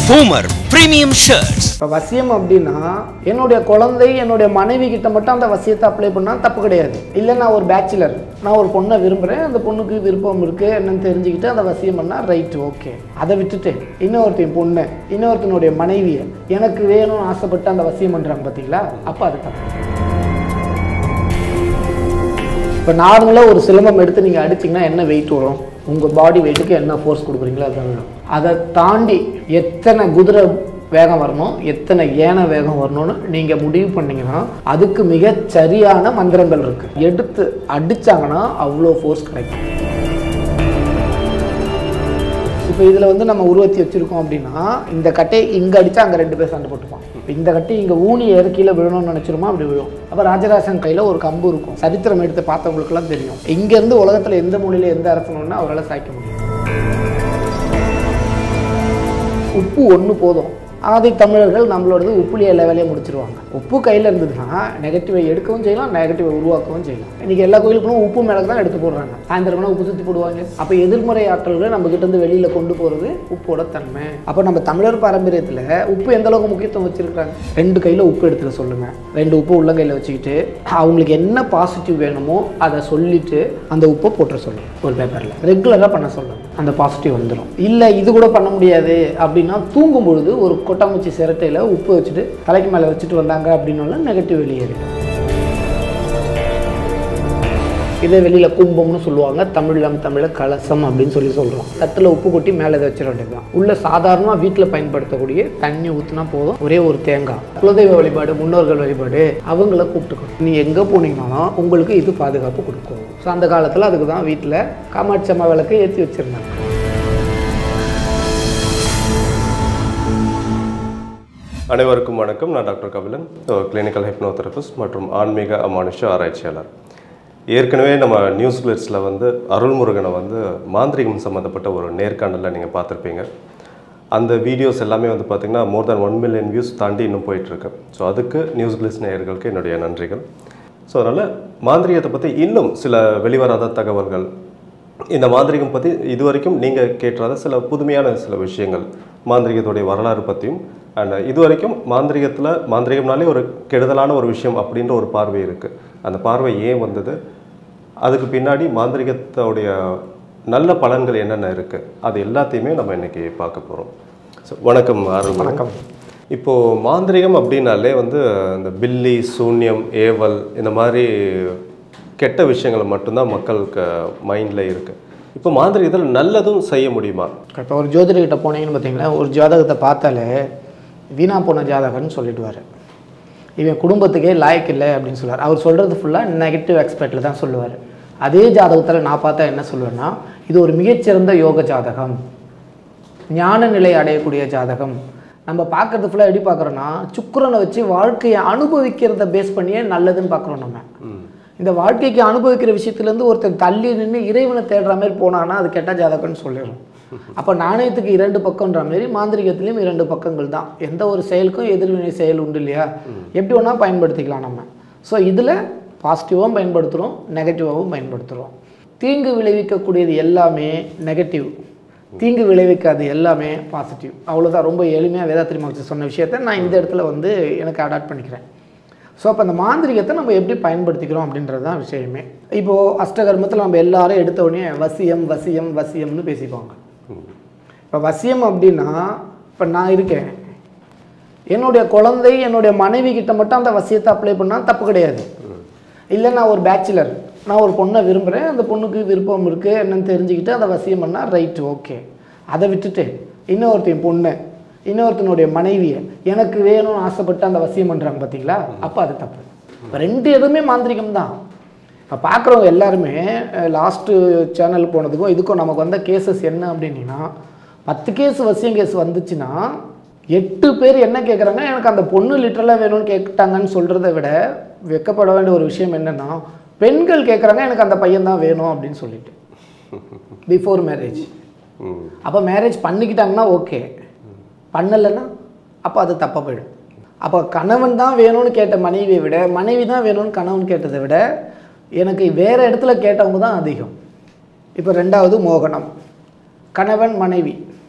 Boomer Premium Shirts. இப்போ வசியம் அப்படின்னா என்னுடைய குழந்தை என்னுடைய மனைவி கிட்ட மட்டும் அந்த வசியத்தை அப்ளை பண்ணால் தப்பு கிடையாது இல்லை நான் ஒரு பேச்சுலர் நான் ஒரு பொண்ணை விரும்புகிறேன் அந்த பொண்ணுக்கு விருப்பம் இருக்குது என்னன்னு தெரிஞ்சுக்கிட்டு அந்த வசியம் பண்ணால் ரைட்டு ஓகே அதை விட்டுட்டு இன்னொருத்தையும் பொண்ணு இன்னொருத்தனுடைய மனைவியை எனக்கு வேணும்னு ஆசைப்பட்டு அந்த வசியம் பண்ணுறாங்க பார்த்தீங்களா அப்போ அது தப்பு இப்போ நார்மலாக ஒரு சிலம்பம் எடுத்து நீங்கள் அடிச்சிங்கன்னா என்ன வெயிட் வரும் உங்கள் பாடி வெயிட்டுக்கு என்ன ஃபோர்ஸ் கொடுக்குறீங்களோ அதுதான் வரும் அதை தாண்டி எத்தனை குதிரை வேகம் வரணும் எத்தனை ஏன வேகம் வரணும்னு நீங்கள் முடிவு பண்ணீங்கன்னா அதுக்கு மிக சரியான மந்திரங்கள் இருக்குது எடுத்து அடிச்சாங்கன்னா அவ்வளோ ஃபோர்ஸ் கிடைக்கும் இப்போ இதில் வந்து நம்ம உருவத்தி வச்சுருக்கோம் அப்படின்னா இந்த கட்டையை இங்கே அடித்தா அங்கே ரெண்டு பேர் சண்டை போட்டுப்பான் இப்போ இந்த கட்டை இங்கே ஊனி ஏற கீழே விழணும்னு நினச்சிருமா அப்படி விழும் அப்போ ராஜராஜன் கையில் ஒரு கம்பு இருக்கும் சரித்திரம் எடுத்து பார்த்தவங்களுக்குலாம் தெரியும் இங்கேருந்து உலகத்தில் எந்த மொழியில் எந்த அரசணும்னா அவரால் சாய்க்க முடியும் உப்பு ஒன்று போதும் ஆதி தமிழர்கள் நம்மளோடது உப்புலிய லெவலே முடிச்சிருவாங்க உப்பு கையில் இருந்ததுன்னா நெகட்டிவை எடுக்கவும் செய்யலாம் நெகட்டிவை உருவாக்கவும் செய்யலாம் இன்னைக்கு எல்லா கோயிலுக்கும் உப்பு மிளகு தான் எடுத்து போடுறாங்க சாயந்தரம்னா உப்பு சுற்றி போடுவாங்க அப்போ எதிர்மறை ஆற்றல்களை நம்ம கிட்ட இருந்து வெளியில் கொண்டு போகிறது உப்போட தன்மை அப்போ நம்ம தமிழர் பாரம்பரியத்தில் உப்பு எந்த அளவுக்கு முக்கியத்துவம் வச்சிருக்காங்க ரெண்டு கையில் உப்பு எடுத்துக்க சொல்லுங்க ரெண்டு உப்பு உள்ள கையில் வச்சுக்கிட்டு அவங்களுக்கு என்ன பாசிட்டிவ் வேணுமோ அதை சொல்லிட்டு அந்த உப்பை போட்டுற சொல்லுங்க ஒரு பேப்பரில் ரெகுலராக பண்ண சொல்லுங்க அந்த பாசிட்டிவ் வந்துடும் இல்லை இது கூட பண்ண முடியாது அப்படின்னா தூங்கும் பொழுது ஒரு கொட்டாங்குச்சி சிரட்டையில் உப்பு வச்சுட்டு தலைக்கு மேலே வச்சுட்டு வந்தாங்க அப்படின்னால நெகட்டிவ் வெளியேறிடும் இதே வெளியில் கும்பம்னு சொல்லுவாங்க தமிழம் தமிழ கலசம் அப்படின்னு சொல்லி சொல்கிறோம் தட்டில் உப்பு கொட்டி மேலே இதை வச்சிட வேண்டியதுதான் உள்ள சாதாரணமாக வீட்டில் பயன்படுத்தக்கூடிய தண்ணி ஊற்றினா போதும் ஒரே ஒரு தேங்காய் குலதெய்வ வழிபாடு முன்னோர்கள் வழிபாடு அவங்கள கூப்பிட்டுக்கணும் நீ எங்கே போனீங்கனாலும் உங்களுக்கு இது பாதுகாப்பு கொடுக்கும் ஸோ அந்த காலத்தில் அதுக்கு தான் வீட்டில் காமாட்சி அம்மா விளக்கை ஏற்றி வச்சுருந்தாங்க அனைவருக்கும் வணக்கம் நான் டாக்டர் கபிலன் கிளினிக்கல் ஹெப்னோதெரபிஸ்ட் மற்றும் ஆன்மீக அமானுஷ ஆராய்ச்சியாளர் ஏற்கனவே நம்ம நியூஸ் கிளிட்ஸில் வந்து அருள்முருகனை வந்து மாந்திரிகம் சம்மந்தப்பட்ட ஒரு நேர்காணலில் நீங்கள் பார்த்துருப்பீங்க அந்த வீடியோஸ் எல்லாமே வந்து பார்த்திங்கன்னா more then one million views தாண்டி இன்னும் போயிட்டுருக்கு ஸோ அதுக்கு நியூஸ் கிளிட்ஸ் நேயர்களுக்கு என்னுடைய நன்றிகள் ஸோ அதனால் மாந்திரிகத்தை பற்றி இன்னும் சில வெளிவராத தகவல்கள் இந்த மாந்திரிகம் பற்றி இதுவரைக்கும் நீங்கள் கேட்டுறாத சில புதுமையான சில விஷயங்கள் மாந்திரிகத்துடைய வரலாறு பற்றியும் அண்ட் இதுவரைக்கும் மாந்திரிகத்தில் மாந்திரிகம்னாலே ஒரு கெடுதலான ஒரு விஷயம் அப்படின்ற ஒரு பார்வை இருக்குது அந்த பார்வை ஏன் வந்தது அதுக்கு பின்னாடி மாந்திரிகத்தோடைய நல்ல பலன்கள் என்னென்ன இருக்குது அது எல்லாத்தையுமே நம்ம இன்னைக்கு பார்க்க போகிறோம் ஸோ வணக்கம் அருள் வணக்கம் இப்போது மாந்திரிகம் அப்படின்னாலே வந்து இந்த பில்லி சூன்யம் ஏவல் இந்த மாதிரி கெட்ட விஷயங்கள் மட்டும்தான் மக்களுக்கு மைண்டில் இருக்குது இப்போ மாந்திரிகத்தில் நல்லதும் செய்ய முடியுமா இப்போ ஒரு ஜோதிடர்கிட்ட போனீங்கன்னு பார்த்தீங்கன்னா ஒரு ஜாதகத்தை பார்த்தாலே வீணா போன ஜாதகம்னு சொல்லிடுவார் இவன் குடும்பத்துக்கே லாய்க்கு இல்லை அப்படின்னு சொல்லுவார் அவர் சொல்கிறது ஃபுல்லாக நெகட்டிவ் எக்ஸ்பெக்டில் தான் சொல்லுவார் அதே ஜாதகத்தில் நான் பார்த்தா என்ன சொல்லுவேன்னா இது ஒரு மிகச்சிறந்த யோக ஜாதகம் ஞான நிலை அடையக்கூடிய ஜாதகம் நம்ம பார்க்கறது ஃபுல்லாக எப்படி பார்க்குறோன்னா சுக்கிரனை வச்சு வாழ்க்கையை அனுபவிக்கிறத பேஸ் பண்ணியே நல்லதுன்னு பார்க்குறோம் நம்ம இந்த வாழ்க்கைக்கு அனுபவிக்கிற விஷயத்துலேருந்து ஒருத்தன் தள்ளி நின்று இறைவனை தேடுற மாதிரி போனான்னா அது கெட்ட ஜாதகம்னு சொல்லிடும் அப்போ நாணயத்துக்கு இரண்டு பக்கம்ன்ற மாதிரி மாந்திரிகத்துலேயும் இரண்டு பக்கங்கள் தான் எந்த ஒரு செயலுக்கும் எதிர்வினை செயல் உண்டு இல்லையா எப்படி வேணால் பயன்படுத்திக்கலாம் நம்ம ஸோ இதில் பாசிட்டிவாகவும் பயன்படுத்துகிறோம் நெகட்டிவாகவும் பயன்படுத்துகிறோம் தீங்கு விளைவிக்கக்கூடியது எல்லாமே நெகட்டிவ் தீங்கு விளைவிக்காது எல்லாமே பாசிட்டிவ் அவ்வளோதான் ரொம்ப எளிமையாக வேதாத்திரி மகர்ஷி சொன்ன விஷயத்தை நான் இந்த இடத்துல வந்து எனக்கு அடாப்ட் பண்ணிக்கிறேன் ஸோ அப்போ அந்த மாந்திரிகத்தை நம்ம எப்படி பயன்படுத்திக்கிறோம் அப்படின்றது தான் விஷயமே இப்போது அஷ்டகர்மத்தில் நம்ம எல்லாரும் எடுத்த உடனே வசியம் வசியம் வசியம்னு பேசிப்பாங்க இப்போ வசியம் அப்படின்னா இப்போ நான் இருக்கேன் என்னுடைய குழந்தை என்னுடைய மனைவி கிட்ட மட்டும் அந்த வசியத்தை அப்ளை பண்ணால் தப்பு கிடையாது இல்லை நான் ஒரு பேச்சுலர் நான் ஒரு பொண்ணை விரும்புகிறேன் அந்த பொண்ணுக்கு விருப்பம் இருக்குது என்னன்னு தெரிஞ்சுக்கிட்டு அதை வசியம் பண்ணால் ரைட்டு ஓகே அதை விட்டுட்டு இன்னொருத்தையும் பொண்ணு இன்னொருத்தனுடைய மனைவியை எனக்கு வேணும்னு ஆசைப்பட்டு அந்த வசியம் பண்ணுறாங்க பார்த்தீங்களா அப்போ அது தப்பு இப்போ ரெண்டு எதுவுமே மாந்திரிகம் தான் இப்போ பார்க்குறவங்க எல்லாருமே லாஸ்ட்டு சேனல் போனதுக்கும் இதுக்கும் நமக்கு வந்த கேசஸ் என்ன அப்படின்னா பத்து கேஸ் வசியம் கேஸ் வந்துச்சுன்னா எட்டு பேர் என்ன கேட்குறாங்க எனக்கு அந்த பொண்ணு லிட்டரலாக வேணும்னு கேட்டாங்கன்னு சொல்கிறத விட வெக்கப்பட வேண்டிய ஒரு விஷயம் என்னென்னா பெண்கள் கேட்குறாங்க எனக்கு அந்த பையன் தான் வேணும் அப்படின்னு சொல்லிட்டு பிஃபோர் மேரேஜ் ம் அப்போ மேரேஜ் பண்ணிக்கிட்டாங்கன்னா ஓகே பண்ணலைன்னா அப்போ அது தப்பாக போயிடும் அப்போ கணவன் தான் வேணும்னு கேட்ட மனைவியை விட மனைவி தான் வேணும்னு கணவன் கேட்டதை விட எனக்கு வேறு இடத்துல கேட்டவங்க தான் அதிகம் இப்போ ரெண்டாவது மோகனம் கணவன் மனைவி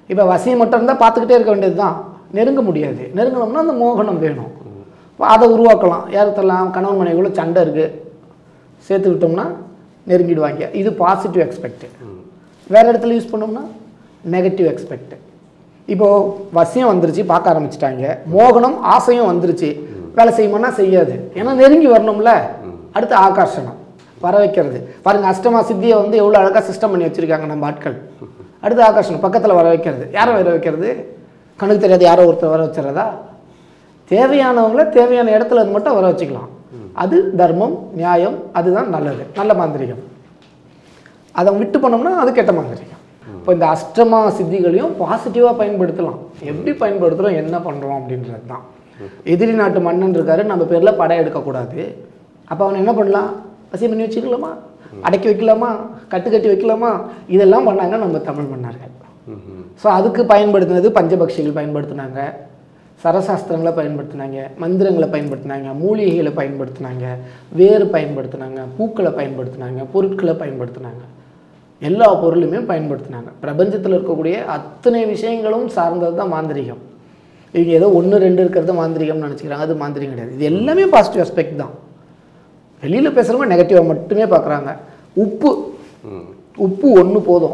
இப்போ வசியம் மட்டும் இருந்தால் பார்த்துக்கிட்டே இருக்க வேண்டியது தான் நெருங்க முடியாது நெருங்கணும்னா அந்த மோகனம் வேணும் அதை உருவாக்கலாம் யாருக்கு தரலாம் கணவன் மனைவிக்குள்ள சண்டை இருக்குது சேர்த்து விட்டோம்னா நெருங்கிடுவாங்க இது பாசிட்டிவ் எக்ஸ்பெக்ட் வேறு இடத்துல யூஸ் பண்ணோம்னா நெகட்டிவ் எக்ஸ்பெக்ட் இப்போது வசியம் வந்துருச்சு பார்க்க ஆரம்பிச்சிட்டாங்க மோகனம் ஆசையும் வந்துருச்சு வேலை செய்யுமானா செய்யாது ஏன்னா நெருங்கி வரணும்ல அடுத்து ஆகர்ஷணம் வர வைக்கிறது பாருங்க அஷ்டமா சித்தியை வந்து எவ்வளோ அழகாக சிஸ்டம் பண்ணி வச்சுருக்காங்க நம்ம ஆட்கள் அடுத்து ஆகர்ஷணம் பக்கத்தில் வர வைக்கிறது யாரை வர வைக்கிறது கண்ணுக்கு தெரியாது யாரோ ஒருத்தர் வர வச்சுறதா தேவையானவங்கள தேவையான இடத்துல இருந்து மட்டும் வர வச்சுக்கலாம் அது தர்மம் நியாயம் அதுதான் நல்லது நல்ல மாந்திரிகம் அதை விட்டு பண்ணோம்னா அது கெட்ட மாந்திரிகம் இப்போ இந்த அஷ்டமா சித்திகளையும் பாசிட்டிவாக பயன்படுத்தலாம் எப்படி பயன்படுத்துகிறோம் என்ன பண்ணுறோம் அப்படின்றது தான் எதிரி நாட்டு மன்னன் இருக்காரு நம்ம பேரில் படம் எடுக்கக்கூடாது அப்போ அவன் என்ன பண்ணலாம் வசியம் பண்ணி வச்சுக்கலாமா அடக்கி வைக்கலாமா கட்டு கட்டி வைக்கலாமா இதெல்லாம் பண்ணாங்க நம்ம தமிழ் மன்னர்கள் ஸோ அதுக்கு பயன்படுத்தினது பஞ்சபக்ஷிகள் பயன்படுத்தினாங்க சரசாஸ்திரங்களை பயன்படுத்தினாங்க மந்திரங்களை பயன்படுத்தினாங்க மூலிகைகளை பயன்படுத்தினாங்க வேறு பயன்படுத்தினாங்க பூக்களை பயன்படுத்தினாங்க பொருட்களை பயன்படுத்தினாங்க எல்லா பொருளுமே பயன்படுத்தினாங்க பிரபஞ்சத்தில் இருக்கக்கூடிய அத்தனை விஷயங்களும் சார்ந்தது தான் மாந்திரிகம் இவங்க ஏதோ ஒன்று ரெண்டு இருக்கிறது மாந்திரிகம்னு நினச்சிக்கிறாங்க அது மாந்திரிகம் கிடையாது இது எல்லாமே பாசிட்டிவ் அஸ்பெக்ட் தான் வெளியில் பேசுகிறவங்க நெகட்டிவாக மட்டுமே பார்க்குறாங்க உப்பு உப்பு ஒன்று போதும்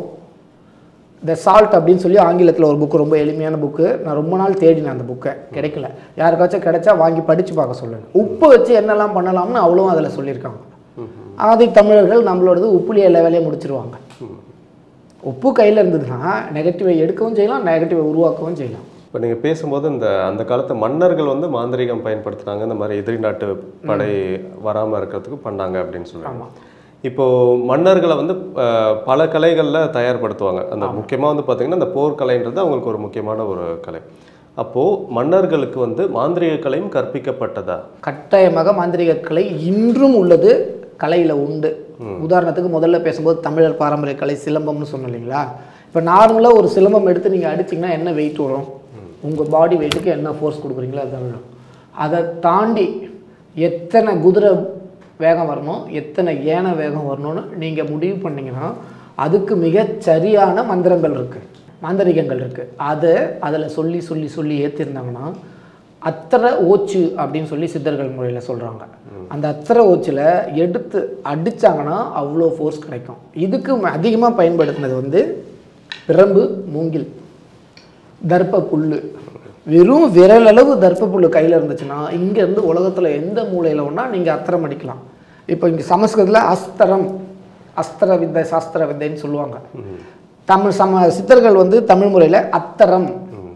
த சால்ட் அப்படின்னு சொல்லி ஆங்கிலத்தில் ஒரு புக்கு ரொம்ப எளிமையான புக்கு நான் ரொம்ப நாள் தேடினேன் அந்த புக்கை கிடைக்கல யாருக்காச்சும் கிடைச்சா வாங்கி படித்து பார்க்க சொல்லுங்க உப்பு வச்சு என்னெல்லாம் பண்ணலாம்னு அவ்வளவும் அதில் சொல்லியிருக்காங்க ஆதி தமிழர்கள் நம்மளோடது உப்புலேயே எல்லா வேலையும் முடிச்சிருவாங்க உப்பு கையில் இருந்ததுன்னா நெகட்டிவை எடுக்கவும் செய்யலாம் நெகட்டிவை உருவாக்கவும் செய்யலாம் இப்போ நீங்கள் பேசும்போது இந்த அந்த காலத்து மன்னர்கள் வந்து மாந்திரீகம் பயன்படுத்துனாங்க இந்த மாதிரி எதிரி நாட்டு படை வராமல் இருக்கிறதுக்கு பண்ணாங்க அப்படின்னு சொல்றாங்க இப்போ மன்னர்களை வந்து அஹ், பல கலைகளில் தயார்படுத்துவாங்க அந்த முக்கியமாக வந்து பார்த்தீங்கன்னா இந்த போர்க்கலைன்றது அவங்களுக்கு ஒரு முக்கியமான ஒரு கலை அப்போது மன்னர்களுக்கு வந்து மாந்திரீக கலையும் கற்பிக்கப்பட்டதா கட்டாயமாக மாந்திரிக கலை இன்றும் உள்ளது கலையில் உண்டு உதாரணத்துக்கு முதல்ல பேசும்போது தமிழர் பாரம்பரிய கலை சிலம்பம்னு சொன்னோம் இல்லைங்களா இப்போ நார்மலாக ஒரு சிலம்பம் எடுத்து நீங்கள் அடிச்சிங்கன்னா என்ன வெயிட் வரும் உங்கள் பாடி வெயிட்டுக்கு என்ன ஃபோர்ஸ் கொடுக்குறீங்களோ அதுதான் விழும் அதை தாண்டி எத்தனை குதிரை வேகம் வரணும் எத்தனை ஏன வேகம் வரணும்னு நீங்கள் முடிவு பண்ணீங்கன்னா அதுக்கு மிகச் சரியான மந்திரங்கள் இருக்குது மாந்திரிகங்கள் இருக்குது அதை அதில் சொல்லி சொல்லி சொல்லி ஏற்றிருந்தாங்கன்னா அத்தரை ஓச்சு அப்படின்னு சொல்லி சித்தர்கள் முறையில் சொல்கிறாங்க அந்த அத்தரை ஓச்சில் எடுத்து அடிச்சாங்கன்னா அவ்வளோ ஃபோர்ஸ் கிடைக்கும் இதுக்கு அதிகமாக பயன்படுத்தினது வந்து பிரம்பு மூங்கில் தர்ப்ப புல்லு வெறும் விரலளவு தர்ப்ப புல்லு கையில் இருந்துச்சுன்னா இங்கேருந்து உலகத்தில் எந்த மூலையில் ஒன்றா நீங்கள் அஸ்திரம் அடிக்கலாம் இப்போ இங்கே சமஸ்கிருதத்தில் அஸ்திரம் அஸ்திர வித்தை சாஸ்திர வித்தைன்னு சொல்லுவாங்க தமிழ் சம சித்தர்கள் வந்து தமிழ் முறையில் அத்தரம்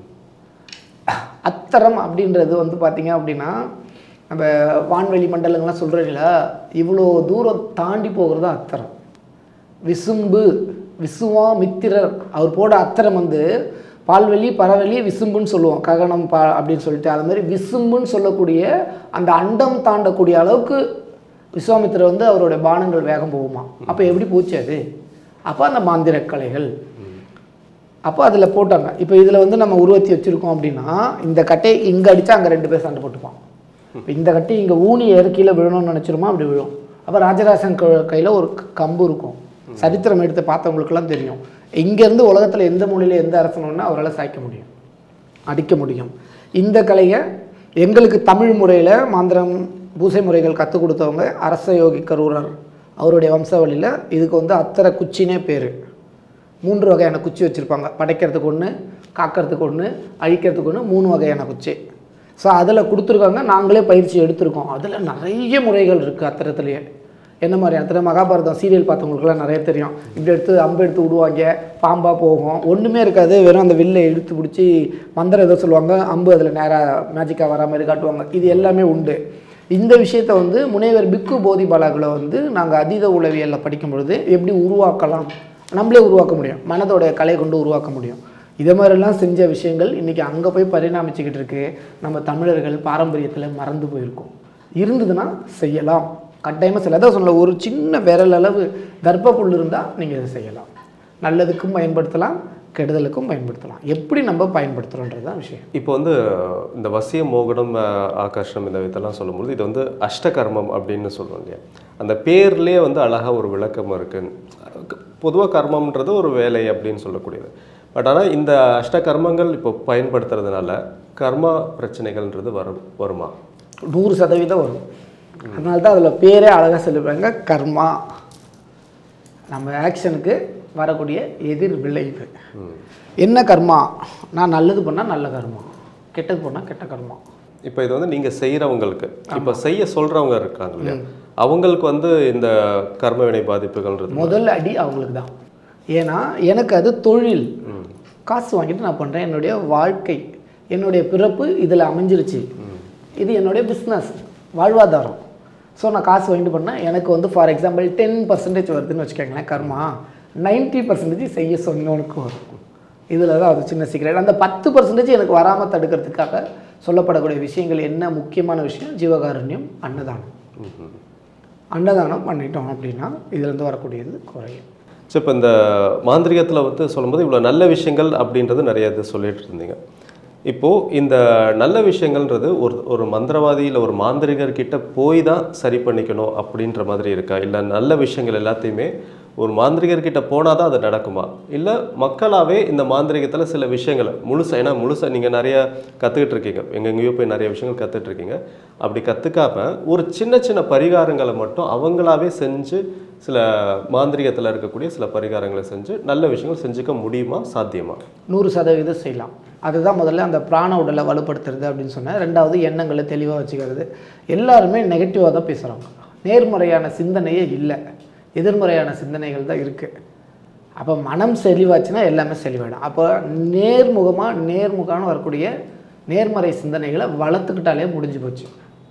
அத்தரம் அப்படின்றது வந்து பார்த்தீங்க அப்படின்னா நம்ம வான்வெளி மண்டலங்கள்லாம் சொல்கிறீங்களா இவ்வளோ தூரம் தாண்டி போகிறது தான் அத்தரம் விசும்பு விசுவாமித்திரர் அவர் போட அத்தரம் வந்து பால்வெளி பறவெளி விசும்புன்னு சொல்லுவோம் ககனம் பா அப்படின்னு சொல்லிட்டு அது மாதிரி விசும்புன்னு சொல்லக்கூடிய அந்த அண்டம் தாண்டக்கூடிய அளவுக்கு விஸ்வாமித்திரர் வந்து அவருடைய பானங்கள் வேகம் போகுமா அப்போ எப்படி போச்சு அது அப்போ அந்த மாந்திர கலைகள் அப்போ அதில் போட்டாங்க இப்போ இதில் வந்து நம்ம உருவத்தி வச்சுருக்கோம் அப்படின்னா இந்த கட்டையை இங்கே அடித்தா அங்கே ரெண்டு பேர் சண்டை போட்டுப்பான் இப்போ இந்த கட்டை இங்கே ஊனி ஏறு கீழே விழணும்னு நினச்சிருமா அப்படி விழும் அப்போ ராஜராஜன் கையில் ஒரு க- கம்பு இருக்கும் சரித்திரம் எடுத்து பார்த்தவங்களுக்குலாம் தெரியும் இங்கேருந்து உலகத்தில் எந்த மூலையில் எந்த அரசனோன்னா அவரால் சாய்க்க முடியும் அடிக்க முடியும் இந்த கலையை எங்களுக்கு தமிழ் முறையில் மாந்திரம் பூசை முறைகள் கற்றுக் கொடுத்தவங்க அரச யோகி கரூரர் அவருடைய வம்சாவளியில் இதுக்கு வந்து அத்தரை குச்சினே பேர் மூன்று வகையான குச்சி வச்சுருப்பாங்க படைக்கிறதுக்கு ஒன்று காக்கிறதுக்கு ஒன்று அழிக்கிறதுக்கு ஒன்று மூணு வகையான குச்சி ஸோ அதில் கொடுத்துருக்காங்க நாங்களே பயிற்சி எடுத்திருக்கோம் அதில் நிறைய முறைகள் இருக்குது அத்தரத்துலேயே என்ன மாதிரி அத்தனை மகாபாரதம் சீரியல் பார்த்தவங்களுக்குலாம் நிறைய தெரியும் இப்படி எடுத்து அம்பு எடுத்து விடுவாங்க பாம்பாக போகும் ஒன்றுமே இருக்காது வெறும் அந்த வில்லை இழுத்து பிடிச்சி மந்திரம் ஏதோ சொல்லுவாங்க அம்பு அதில் நேராக மேஜிக்காக வர மாதிரி காட்டுவாங்க இது எல்லாமே உண்டு இந்த விஷயத்தை வந்து முனைவர் பிக்கு போதி பாலாக்களை வந்து நாங்கள் அதீத உளவியலில் படிக்கும் பொழுது எப்படி உருவாக்கலாம் நம்மளே உருவாக்க முடியும் மனதோடைய கலை கொண்டு உருவாக்க முடியும் இதை மாதிரிலாம் செஞ்ச விஷயங்கள் இன்றைக்கி அங்கே போய் பரிணாமிச்சுக்கிட்டு இருக்கு நம்ம தமிழர்கள் பாரம்பரியத்தில் மறந்து போயிருக்கோம் இருந்ததுன்னா செய்யலாம் கட்டாயமாக சில தான் சொல்ல ஒரு சின்ன விரல் அளவு தர்ப்ப புல் இருந்தால் நீங்கள் இதை செய்யலாம் நல்லதுக்கும் பயன்படுத்தலாம் கெடுதலுக்கும் பயன்படுத்தலாம் எப்படி நம்ம பயன்படுத்துகிறோன்றது தான் விஷயம் இப்போ வந்து இந்த வசியம் மோகனம் அஹ், ஆகர்ஷணம் இந்த இதெல்லாம் சொல்லும்போது இது வந்து அஷ்டகர்மம் அப்படின்னு சொல்லுவோம் இல்லையா அந்த பேர்லேயே வந்து அழகாக ஒரு விளக்கம் இருக்கு பொதுவாக கர்மம்ன்றது ஒரு வேலை அப்படின்னு சொல்லக்கூடியது பட் ஆனால் இந்த அஷ்ட கர்மங்கள் இப்போ பயன்படுத்துறதுனால கர்மா பிரச்சனைகள்ன்றது வரும் வருமா நூறு சதவீதம் வரும் அதனால தான் அதில் பேரே அழகாக சொல்லிப்பாங்க கர்மா நம்ம ஆக்ஷனுக்கு வரக்கூடிய எதிர் விளைவு என்ன கர்மா நான் நல்லது பண்ணால் நல்ல கர்மா கெட்டது பண்ணால் கெட்ட கர்மா இப்போ இது வந்து நீங்கள் செய்கிறவங்களுக்கு இப்போ செய்ய சொல்கிறவங்க இருக்காங்க இல்லையா அவங்களுக்கு வந்து இந்த கர்ம வினை பாதிப்புகள்ன்றது முதல் அடி அவங்களுக்கு தான் ஏன்னா எனக்கு அது தொழில் காசு வாங்கிட்டு நான் பண்ணுறேன் என்னுடைய வாழ்க்கை என்னுடைய பிறப்பு இதில் அமைஞ்சிருச்சு இது என்னுடைய பிஸ்னஸ் வாழ்வாதாரம் ஸோ நான் காசு வாங்கிட்டு பண்ணால் எனக்கு வந்து ஃபார் எக்ஸாம்பிள் டென் பர்சன்டேஜ் வருதுன்னு வச்சுக்கோங்களேன் கர்மா 90% பர்சன்டேஜ் செய்ய சொன்னவனுக்கு வரும் இதில் தான் அது சின்ன சீக்கிரம் அந்த பத்து பர்சன்டேஜ் எனக்கு வராமல் தடுக்கிறதுக்காக சொல்லப்படக்கூடிய விஷயங்கள் என்ன முக்கியமான விஷயம் ஜீவகாருண்யம் அன்னதானம் அன்னதானம் பண்ணிட்டோம் அப்படின்னா இதுலேருந்து வரக்கூடியது குறையும் ஸோ இப்போ இந்த மாந்திரிகத்தில் வந்து சொல்லும்போது இவ்வளோ நல்ல விஷயங்கள் அப்படின்றது நிறைய இது சொல்லிட்டு இருந்தீங்க இப்போது இந்த நல்ல விஷயங்கள்ன்றது ஒரு ஒரு மந்திரவாதி இல்லை ஒரு மாந்திரிகர்கிட்ட போய் தான் சரி பண்ணிக்கணும் அப்படின்ற மாதிரி இருக்கா இல்லை நல்ல விஷயங்கள் எல்லாத்தையுமே ஒரு மாந்திரிகர்கிட்ட போனால் தான் அது நடக்குமா இல்லை மக்களாகவே இந்த மாந்திரிகத்தில் சில விஷயங்களை முழுசாக ஏன்னா முழுசாக நீங்கள் நிறைய கற்றுக்கிட்டு இருக்கீங்க எங்கெங்கேயோ போய் நிறைய விஷயங்கள் கற்றுட்டு இருக்கீங்க அப்படி கற்றுக்காம ஒரு சின்ன சின்ன பரிகாரங்களை மட்டும் அவங்களாவே செஞ்சு சில மாந்திரிகத்தில் இருக்கக்கூடிய சில பரிகாரங்களை செஞ்சு நல்ல விஷயங்கள் செஞ்சுக்க முடியுமா சாத்தியமா நூறு சதவீதம் செய்யலாம் அதுதான் முதல்ல அந்த பிராண உடலை வலுப்படுத்துறது அப்படின்னு சொன்னேன் ரெண்டாவது எண்ணங்களை தெளிவாக வச்சுக்கிறது எல்லாருமே நெகட்டிவாக தான் பேசுகிறாங்க நேர்மறையான சிந்தனையே இல்லை எதிர்மறையான சிந்தனைகள் தான் இருக்குது அப்போ மனம் செழிவாச்சுன்னா எல்லாமே செழிவாயிடும் அப்போ நேர்முகமாக நேர்முகமான வரக்கூடிய நேர்மறை சிந்தனைகளை வளர்த்துக்கிட்டாலே முடிஞ்சு போச்சு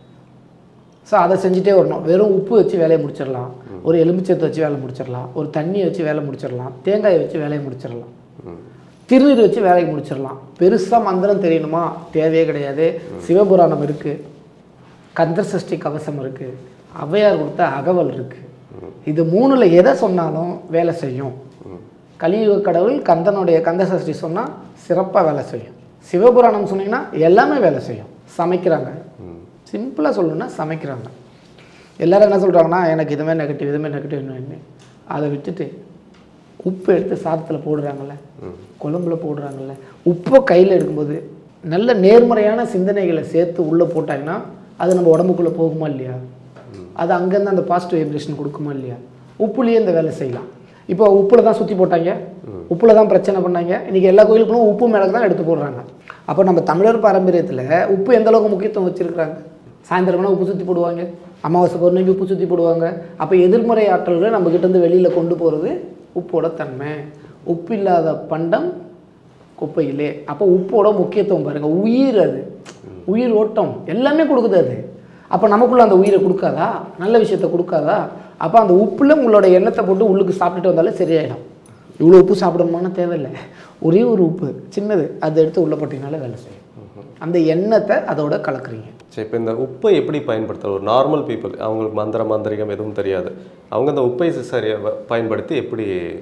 ஸோ அதை செஞ்சுட்டே வரணும் வெறும் உப்பு வச்சு வேலையை முடிச்சிடலாம் ஒரு எலுமிச்சத்தை வச்சு வேலை முடிச்சிடலாம் ஒரு தண்ணியை வச்சு வேலை முடிச்சிடலாம் தேங்காயை வச்சு வேலையை முடிச்சிடலாம் திருநீர் வச்சு வேலையை முடிச்சிடலாம் பெருசாக மந்திரம் தெரியணுமா தேவையே கிடையாது சிவபுராணம் இருக்குது கந்தர் சஷ்டி கவசம் இருக்குது ஔவையார் கொடுத்த அகவல் இருக்குது இது மூணில் எதை சொன்னாலும் வேலை செய்யும் கலியுக கடவுள் கந்தனுடைய கந்த சஷ்டி சொன்னால் சிறப்பாக வேலை செய்யும் சிவபுராணம் சொன்னீங்கன்னா எல்லாமே வேலை செய்யும் சமைக்கிறாங்க சிம்பிளாக சொல்லணும்னா சமைக்கிறாங்க எல்லாரும் என்ன சொல்கிறாங்கன்னா எனக்கு இதுமே நெகட்டிவ் இதுமே நெகட்டிவ் அதை விட்டுட்டு உப்பு எடுத்து சாதத்தில் போடுறாங்கல்ல குழம்புல போடுறாங்கல்ல உப்பை கையில் எடுக்கும்போது நல்ல நேர்மறையான சிந்தனைகளை சேர்த்து உள்ளே போட்டாங்கன்னா அது நம்ம உடம்புக்குள்ளே போகுமா இல்லையா அது அங்கேருந்து அந்த பாசிட்டிவ் வைப்ரேஷன் கொடுக்குமா இல்லையா உப்புலேயே இந்த வேலை செய்யலாம் இப்போ உப்புல தான் சுற்றி போட்டாங்க உப்புல தான் பிரச்சனை பண்ணாங்க இன்றைக்கி எல்லா கோயிலுக்கும் உப்பு மிளகு தான் எடுத்து போடுறாங்க அப்போ நம்ம தமிழர் பாரம்பரியத்தில் உப்பு எந்த அளவுக்கு முக்கியத்துவம் வச்சுருக்காங்க சாயந்தரம்னா உப்பு சுற்றி போடுவாங்க அமாவாசை பௌர்ணமி உப்பு சுற்றி போடுவாங்க அப்போ எதிர்மறை ஆற்றல்களை நம்ம கிட்ட இருந்து வெளியில் கொண்டு போகிறது உப்போட தன்மை உப்பு இல்லாத பண்டம் குப்பையிலே அப்போ உப்போட முக்கியத்துவம் பாருங்கள் உயிர் அது உயிர் ஓட்டம் எல்லாமே கொடுக்குது அது அப்போ நமக்குள்ள அந்த உயிரை கொடுக்காதா நல்ல விஷயத்தை கொடுக்காதா அப்போ அந்த உப்பில் உங்களோட எண்ணத்தை போட்டு உள்ளுக்கு சாப்பிட்டுட்டு வந்தாலே சரியாயிடும் இவ்வளோ உப்பு சாப்பிடணுமான தேவையில்லை ஒரே ஒரு உப்பு சின்னது அதை எடுத்து உள்ளே போட்டிங்கனாலே வேலை செய்யும் அந்த எண்ணத்தை அதோட கலக்குறீங்க சரி இப்போ இந்த உப்பை எப்படி பயன்படுத்துறது ஒரு நார்மல் பீப்புள் அவங்களுக்கு மந்திர மாந்திரிகம் எதுவும் தெரியாது அவங்க அந்த உப்பை சரியாக பயன்படுத்தி எப்படி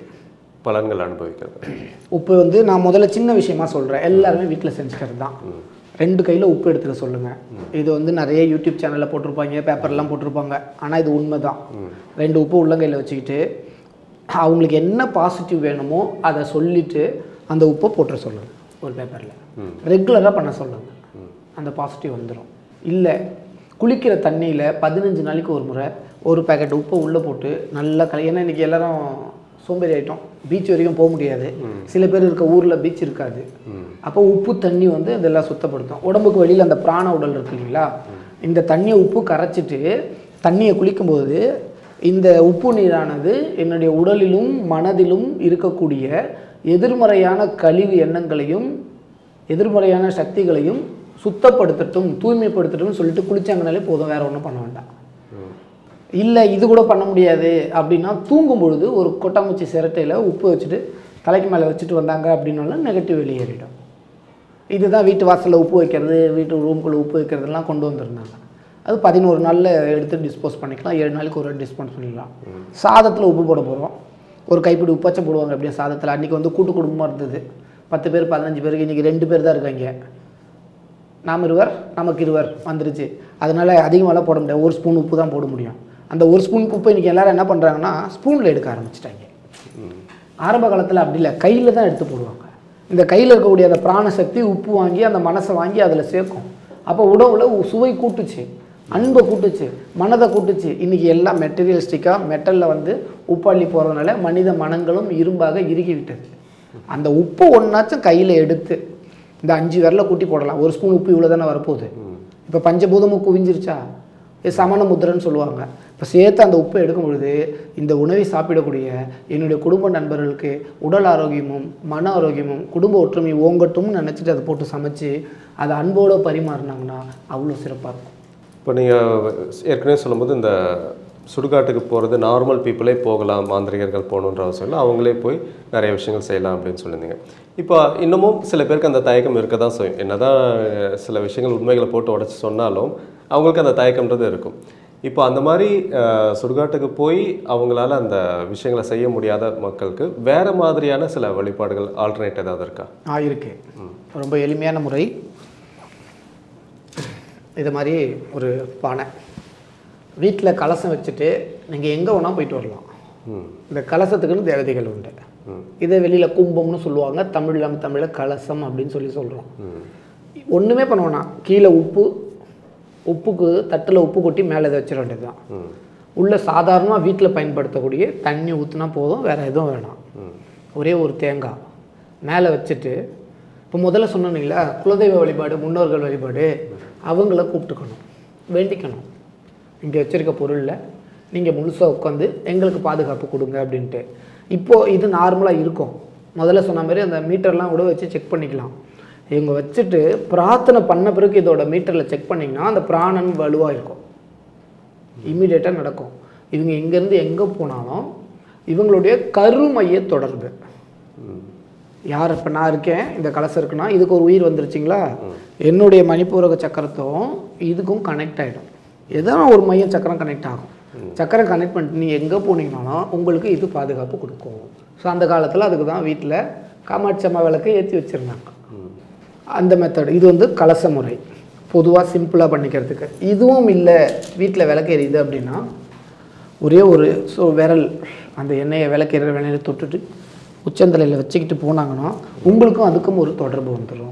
பலன்கள் அனுபவிக்கிறது உப்பு வந்து நான் முதல்ல சின்ன விஷயமா சொல்கிறேன் எல்லாருமே வீட்டில் செஞ்சுக்கிறது தான் ரெண்டு கையில் உப்பு எடுத்துக்க சொல்லுங்கள் இது வந்து நிறைய யூடியூப் சேனலில் போட்டிருப்பாங்க பேப்பர்லாம் போட்டிருப்பாங்க ஆனால் இது உண்மை தான் ரெண்டு உப்பு உள்ளங்கையில் வச்சுக்கிட்டு அவங்களுக்கு என்ன பாசிட்டிவ் வேணுமோ அதை சொல்லிவிட்டு அந்த உப்பை போட்டுற சொல்லுங்கள் ஒரு பேப்பரில் ரெகுலராக பண்ண சொல்லுங்கள் அந்த பாசிட்டிவ் வந்துடும் இல்லை குளிக்கிற தண்ணியில் பதினஞ்சு நாளைக்கு ஒரு முறை ஒரு பேக்கெட் உப்பை உள்ளே போட்டு நல்லா கலை ஏன்னா இன்றைக்கி எல்லாரும் சோம்பேறி ஆகிட்டோம் பீச் வரைக்கும் போக முடியாது சில பேர் இருக்க ஊரில் பீச் இருக்காது அப்போ உப்பு தண்ணி வந்து இதெல்லாம் சுத்தப்படுத்தும் உடம்புக்கு வெளியில் அந்த பிராண உடல் இருக்கு இல்லைங்களா இந்த தண்ணியை உப்பு கரைச்சிட்டு தண்ணியை குளிக்கும்போது இந்த உப்பு நீரானது என்னுடைய உடலிலும் மனதிலும் இருக்கக்கூடிய எதிர்மறையான கழிவு எண்ணங்களையும் எதிர்மறையான சக்திகளையும் சுத்தப்படுத்தட்டும் தூய்மைப்படுத்தட்டும்னு சொல்லிட்டு குளிச்சாங்கனாலே போதும் வேற ஒன்றும் பண்ண வேண்டாம் இல்லை இது கூட பண்ண முடியாது அப்படின்னா தூங்கும் பொழுது ஒரு கொட்டாங்குச்சி சிரட்டையில் உப்பு வச்சுட்டு தலைக்கு மேலே வச்சுட்டு வந்தாங்க அப்படின்னாலும் நெகட்டிவ் வெளியேறிடும் இதுதான் வீட்டு வாசலில் உப்பு வைக்கிறது வீட்டு ரூம்குள்ளே உப்பு வைக்கிறதெல்லாம் கொண்டு வந்திருந்தாங்க அது பதினோரு நாளில் எடுத்து டிஸ்போஸ் பண்ணிக்கலாம் ஏழு நாளைக்கு ஒரு டிஸ்போஸ் பண்ணிடலாம் சாதத்தில் உப்பு போட போகிறோம் ஒரு கைப்பிடி உப்பாச்சும் போடுவாங்க அப்படியே சாதத்தில் அன்றைக்கி வந்து கூட்டு குடும்பமாக இருந்தது பத்து பேர் பதினஞ்சு பேருக்கு இன்றைக்கி ரெண்டு பேர் தான் இருக்காங்க நாம் இருவர் நமக்கு இருவர் வந்துருச்சு அதனால் அதிகமாகலாம் போட முடியாது ஒரு ஸ்பூன் உப்பு தான் போட முடியும் அந்த ஒரு ஸ்பூன் உப்பு இன்றைக்கி எல்லாரும் என்ன பண்ணுறாங்கன்னா ஸ்பூனில் எடுக்க ஆரம்பிச்சிட்டாங்க ஆரம்ப காலத்தில் அப்படி இல்லை கையில் தான் எடுத்து போடுவாங்க இந்த கையில் இருக்கக்கூடிய அந்த பிராணசக்தி உப்பு வாங்கி அந்த மனசை வாங்கி அதில் சேர்க்கும் அப்போ உடவுல உ- சுவை கூட்டுச்சு அன்பை கூட்டுச்சு மனதை கூட்டுச்சு இன்றைக்கி எல்லாம் மெட்டீரியலிஸ்டிக்காக மெட்டலில் வந்து உப்பாள்ளி போகிறதுனால மனித மனங்களும் இரும்பாக இறுகி விட்டது அந்த உப்பு ஒன்றாச்சும் கையில் எடுத்து இந்த அஞ்சு விரல கூட்டி போடலாம் ஒரு ஸ்பூன் உப்பு இவ்வளோ தானே வரப்போகுது இப்போ பஞ்சபூதமும் குவிஞ்சிருச்சா இது சமண முத்திரன்னு சொல்லுவாங்க இப்போ சேர்த்து அந்த உப்பை எடுக்கும் பொழுது இந்த உணவை சாப்பிடக்கூடிய என்னுடைய குடும்ப நண்பர்களுக்கு உடல் ஆரோக்கியமும் மன ஆரோக்கியமும் குடும்ப ஒற்றுமை ஓங்கட்டும்னு நினச்சிட்டு அதை போட்டு சமைச்சு அதை அன்போடு பரிமாறினாங்கன்னா அவ்வளோ சிறப்பாக இருக்கும் இப்போ நீங்கள் ஏற்கனவே சொல்லும்போது இந்த சுடுகாட்டுக்கு போகிறது நார்மல் பீப்புளே போகலாம் மாந்திரிகர்கள் போகணுன்ற அவசியம் இல்லை அவங்களே போய் நிறைய விஷயங்கள் செய்யலாம் அப்படின்னு சொல்லியிருந்தீங்க இப்போ இன்னமும் சில பேருக்கு அந்த தயக்கம் இருக்க தான் செய்யும் என்னதான் அஹ், சில விஷயங்கள் உண்மைகளை போட்டு உடச்சி சொன்னாலும் அவங்களுக்கு அந்த தயக்கம்ன்றது இருக்கும் இப்போ அந்த மாதிரி அஹ், சுடுகாட்டுக்கு போய் அவங்களால அந்த விஷயங்களை செய்ய முடியாத மக்களுக்கு வேற மாதிரியான சில வழிபாடுகள் ஆல்டர்னேட் ஏதாவது இருக்கா ஆ இருக்கு ரொம்ப எளிமையான முறை இது மாதிரி ஒரு பானை வீட்டில் கலசம் வச்சுட்டு நீங்கள் எங்கே வேணால் போயிட்டு வரலாம் ம் இந்த கலசத்துக்குன்னு தேவதைகள் உண்டு இதை வெளியில் கும்பம்னு சொல்லுவாங்க தமிழில் தமிழில் கலசம் அப்படின்னு சொல்லி சொல்கிறோம் ம் ஒன்றுமே பண்ண வேணாம் கீழே உப்பு உப்புக்கு தட்டில் உப்பு கொட்டி மேலே இதை வச்சிட வேண்டியதுதான் ம் உள்ள சாதாரணமாக வீட்டில் பயன்படுத்தக்கூடிய தண்ணி ஊற்றினா போதும் வேறு எதுவும் வேணாம் ம் ஒரே ஒரு தேங்காய் மேலே வச்சுட்டு இப்போ முதல்ல சொன்னீங்களா குலதெய்வ வழிபாடு முன்னோர்கள் வழிபாடு அவங்கள கூப்பிட்டுக்கணும் வேண்டிக்கணும் இங்கே வச்சிருக்க பொருளில் நீங்கள் முழுசாக உட்காந்து எங்களுக்கு பாதுகாப்பு கொடுங்க அப்படின்ட்டு இப்போது இது நார்மலாக இருக்கும் முதல்ல சொன்ன மாதிரி அந்த மீட்டர்லாம் கூட வச்சு செக் பண்ணிக்கலாம் இவங்க வச்சுட்டு பிரார்த்தனை பண்ண பிறகு இதோட மீட்டரில் செக் பண்ணிங்கன்னா அந்த பிராணன் வலுவாக இருக்கும் இம்மிடியேட்டாக நடக்கும் இவங்க இங்கேருந்து எங்கே போனாலும் இவங்களுடைய கருமைய தொடர்பு யார் இப்போ நான் இருக்கேன் இந்த கலசம் இருக்குன்னா இதுக்கு ஒரு உயிர் வந்துருச்சுங்களா என்னுடைய மணிப்பூரக சக்கரத்தும் இதுக்கும் கனெக்ட் ஆகிடும் எதனா ஒரு மையம் சக்கரம் கனெக்ட் ஆகும் சக்கரம் கனெக்ட் பண்ணிட்டு நீங்கள் எங்கே போனீங்கனாலும் உங்களுக்கு இது பாதுகாப்பு கொடுக்கும் ஸோ அந்த காலத்தில் அதுக்கு தான் வீட்டில் காமாட்சி அம்மா விளக்கை ஏற்றி வச்சுருந்தாங்க அந்த மெத்தட் இது வந்து கலச முறை பொதுவாக சிம்பிளாக பண்ணிக்கிறதுக்கு இதுவும் இல்லை வீட்டில் விளக்கு எரியுது அப்படின்னா ஒரே ஒரு ஸோ விரல் அந்த எண்ணெயை விளக்கெறிற வினையில தொட்டுட்டு உச்சந்தலையில் வச்சுக்கிட்டு போனாங்கன்னா உங்களுக்கும் அதுக்கும் ஒரு தொடர்பு வந்துடும்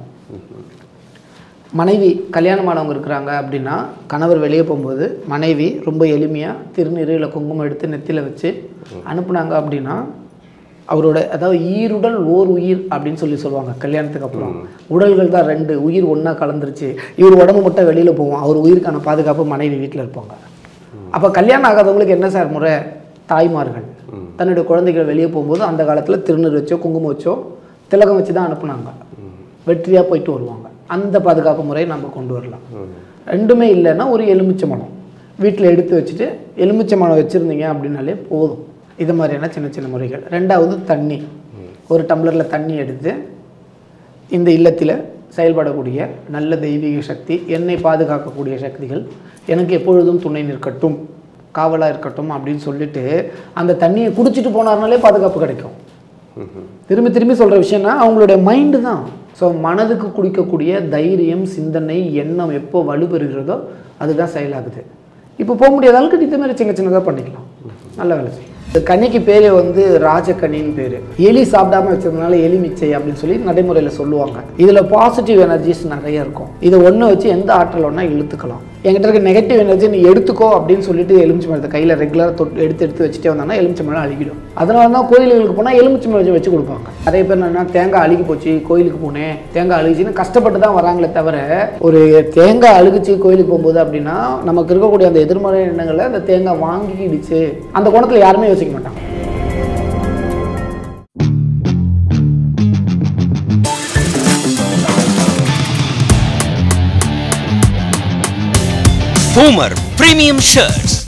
மனைவி கல்யாணமானவங்க இருக்கிறாங்க அப்படின்னா கணவர் வெளியே போகும்போது மனைவி ரொம்ப எளிமையாக திருநீர் இல்லை குங்குமம் எடுத்து நெத்தியில் வச்சு அனுப்புனாங்க அப்படின்னா அவரோட அதாவது ஈருடல் ஓர் உயிர் அப்படின்னு சொல்லி சொல்லுவாங்க கல்யாணத்துக்கு அப்புறம் உடல்கள் தான் ரெண்டு உயிர் ஒன்றா கலந்துருச்சு இவர் உடம்பு மட்டும் வெளியில் போவோம் அவர் உயிருக்கான பாதுகாப்பு மனைவி வீட்டில் இருப்பாங்க அப்போ கல்யாணம் ஆகாதவங்களுக்கு என்ன சார் முறை தாய்மார்கள் தன்னுடைய குழந்தைகள் வெளியே போகும்போது அந்த காலத்தில் திருநீர் வச்சோ குங்குமம் வச்சோ திலகம் வச்சு தான் அனுப்புனாங்க வெற்றியாக போயிட்டு வருவாங்க அந்த பாதுகாப்பு முறையை நம்ம கொண்டு வரலாம் ரெண்டுமே இல்லைன்னா ஒரு எலுமிச்சை மலம் வீட்டில் எடுத்து வச்சுட்டு எலுமிச்சை மலம் வச்சுருந்தீங்க அப்படின்னாலே போதும் இது மாதிரியான சின்ன சின்ன முறைகள் ரெண்டாவது தண்ணி ஒரு டம்ளரில் தண்ணி எடுத்து இந்த இல்லத்தில் செயல்படக்கூடிய நல்ல தெய்வீக சக்தி என்னை பாதுகாக்கக்கூடிய சக்திகள் எனக்கு எப்பொழுதும் துணை நிற்கட்டும் காவலாக இருக்கட்டும் அப்படின்னு சொல்லிட்டு அந்த தண்ணியை குடிச்சிட்டு போனார்னாலே பாதுகாப்பு கிடைக்கும் திரும்பி திரும்பி சொல்கிற விஷயம்னா அவங்களுடைய மைண்டு தான் ஸோ மனதுக்கு குடிக்கக்கூடிய தைரியம் சிந்தனை எண்ணம் எப்போ வலுப்பெறுகிறதோ அதுதான் செயலாகுது இப்போ போக முடியாத அளவுக்கு இந்த மாதிரி சின்ன சின்னதாக பண்ணிக்கலாம் நல்ல வேலை செய்யும் இந்த கனிக்கு பேரே வந்து ராஜக்கனின்னு பேர் எலி சாப்பிடாம வச்சதுனால எலி மிச்சை அப்படின்னு சொல்லி நடைமுறையில் சொல்லுவாங்க இதில் பாசிட்டிவ் எனர்ஜிஸ் நிறைய இருக்கும் இதை ஒன்று வச்சு எந்த ஆற்றல் ஒன்றா இழுத்துக்கலாம் என்கிட்ட இருக்க நெகட்டிவ் எனர்ஜி நீ எடுத்துக்கோ அப்படின்னு சொல்லிட்டு எலுமிச்சை மரத்தை கையில் ரெகுலராக தொட்டு எடுத்து எடுத்து வச்சுட்டே வந்தாங்கன்னா எலுமிச்சை மரம் அழுகிடும் அதனால தான் கோயில்களுக்கு போனால் எலுமிச்சை மரம் வச்சு கொடுப்பாங்க நிறைய பேர் என்னன்னா தேங்காய் அழுகி போச்சு கோயிலுக்கு போனேன் தேங்காய் அழுகுச்சின்னு கஷ்டப்பட்டு தான் வராங்களே தவிர ஒரு தேங்காய் அழுகுச்சு கோயிலுக்கு போகும்போது அப்படின்னா நமக்கு இருக்கக்கூடிய அந்த எதிர்மறை எண்ணங்களை அந்த தேங்காய் வாங்கிக்கிடுச்சு அந்த கோணத்தில் யாருமே யோசிக்க மாட்டாங்க Boomer Premium Shirts